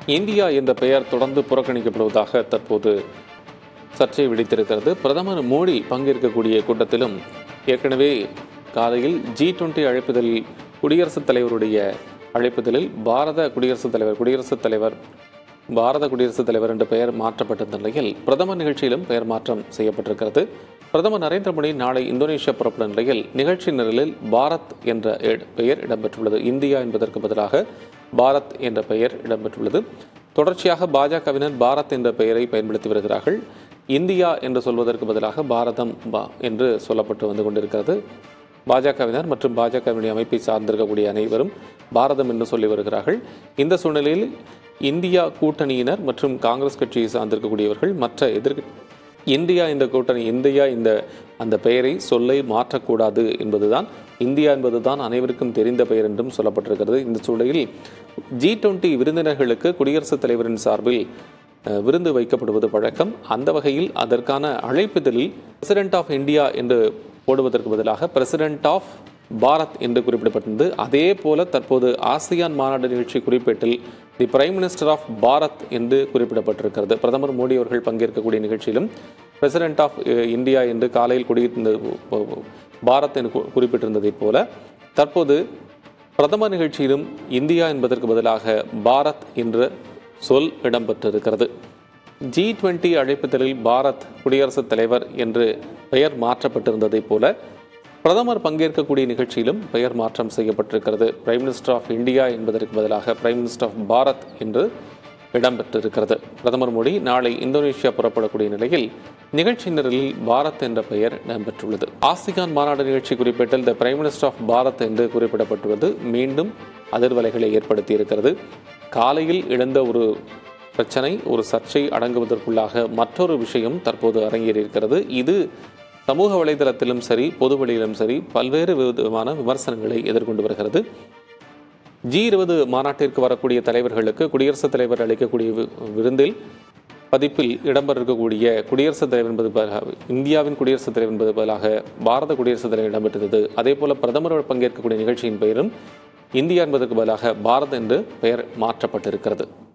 India என்ற பெயர் தொடர்ந்து புறக்கணிக்கப்படுவதாக தற்போது சர்ச்சை விடுத்திருக்கிறது பிரதமர் மோடி பங்கேற்கக்கூடிய கூட்டத்திலும் ஏற்கனவே காலையில் ஜி டுவெண்ட்டி அழைப்புதலில் குடியரசுத் தலைவருடைய அழைப்புதலில் பாரத குடியரசுத் தலைவர் குடியரசுத் தலைவர் பாரத குடியரசுத் தலைவர் என்ற பெயர் மாற்றப்பட்டிருந்த நிலையில் பிரதமர் நிகழ்ச்சியிலும் பெயர் மாற்றம் செய்யப்பட்டிருக்கிறது பிரதமர் நரேந்திர மோடி நாளை இந்தோனேஷியா புறப்படும் நிலையில் நிகழ்ச்சி நிரலில் பாரத் என்ற இட- பெயர் இடம்பெற்றுள்ளது இந்தியா என்பதற்கு பதிலாக பாரத் என்ற பெயர் இடம்பெற்றுள்ளது தொடர்ச்சியாக பாஜகவினர் பாரத் என்ற பெயரை பயன்படுத்தி வருகிறார்கள் இந்தியா என்று சொல்வதற்கு பதிலாக பாரதம் பா என்று சொல்லப்பட்டு வந்து கொண்டிருக்கிறது பாஜகவினர் மற்றும் பாஜகவினுடைய அமைப்பை சார்ந்திருக்கக்கூடிய அனைவரும் பாரதம் என்று சொல்லி வருகிறார்கள் இந்த சூழ்நிலையில் இந்தியா கூட்டணியினர் மற்றும் காங்கிரஸ் கட்சியை சார்ந்திருக்கக்கூடியவர்கள் மற்ற எதிர் இந்தியா இந்த கூட்டணி இந்தியா இந்த அந்த பெயரை சொல்லை மாற்றக்கூடாது என்பதுதான் இந்தியா என்பதுதான் அனைவருக்கும் தெரிந்த பெயர் என்றும் சொல்லப்பட்டிருக்கிறது இந்த சூழலில் ஜி டுவெண்ட்டி விருந்தினர்களுக்கு குடியரசுத் தலைவரின் சார்பில் அஹ், விருந்து வைக்கப்படுவது வழக்கம் அந்த வகையில் அதற்கான அழைப்புதலில் பிரசிடென்ட் ஆஃப் இந்தியா என்று போடுவதற்கு பதிலாக பிரசிடென்ட் ஆஃப் பாரத் என்று குறிப்பிடப்பட்டிருந்தது அதே போல தற்போது ஆசியான் மாநாடு நிகழ்ச்சி குறிப்பேட்டில் the prime minister of Bharat என்று குறிப்பிடப்பட்டிருக்கிறது பிரதமர் மோடி அவர்கள் பங்கேற்கக்கூடிய நிகழ்ச்சியிலும் பிரசிடென்ட் ஆஃப் இந்தியா என்று காலையில் குடியிருந்த பாரத் என்று கு- குறிப்பிட்டிருந்ததைப் போல தற்போது பிரதமர் நிகழ்ச்சியிலும் இந்தியா என்பதற்கு பதிலாக பாரத் என்ற சொல் இடம்பெற்றிருக்கிறது ஜி டுவெண்ட்டி அழைப்புதலில் பாரத் குடியரசுத் தலைவர் என்று பெயர் மாற்றப்பட்டிருந்ததைப் போல பிரதமர் பங்கேற்கக்கூடிய நிகழ்ச்சியிலும் பெயர் மாற்றம் செய்யப்பட்டிருக்கிறது பிரைம் மினிஸ்டர் ஆஃப் இந்தியா என்பதற்கு பதிலாக பிரைம் மினிஸ்டர் ஆஃப் பாரத் என்று இடம்பெற்றிருக்கிறது பிரதமர் மோடி நாளை இந்தோனேஷியா புறப்படக்கூடிய நிலையில் நிகழ்ச்சி நிரலில் பாரத் என்ற பெயர் இடம்பெற்றுள்ளது ஆசியான் மாநாடு நிகழ்ச்சி குறிப்பிட்டில் the prime minister of Bharat என்று குறிப்பிடப்பட்டுள்ளது மீண்டும் அதிர்வலைகளை ஏற்படுத்தி இருக்கிறது காலையில் எழுந்த ஒரு பிரச்சனை ஒரு சர்ச்சை அடங்குவதற்குள்ளாக மற்றொரு விஷயம் தற்போது அரங்கேறியிருக்கிறது இது சமூக வலைதளத்திலும் சரி பொது வெளியிலும் சரி பல்வேறு விதமான விமர்சனங்களை எதிர்கொண்டு வருகிறது ஜி இருபது மாநாட்டிற்கு வரக்கூடிய தலைவர்களுக்கு குடியரசுத் தலைவர் அளிக்கக்கூடிய வி- விருந்தில் பதிப்பில் இடம்பெற இருக்கக்கூடிய குடியரசுத் தலைவர் என்பது பதிலாக இந்தியாவின் குடியரசுத் தலைவர் என்பது பதிலாக பாரத குடியரசுத் தலைவர் இடம்பெற்றிருந்தது அதே போல பிரதமர் பங்கேற்கக்கூடிய நிகழ்ச்சியின் பெயரும் இந்தியா என்பதற்கு பதிலாக பாரத் என்று பெயர் மாற்றப்பட்டிருக்கிறது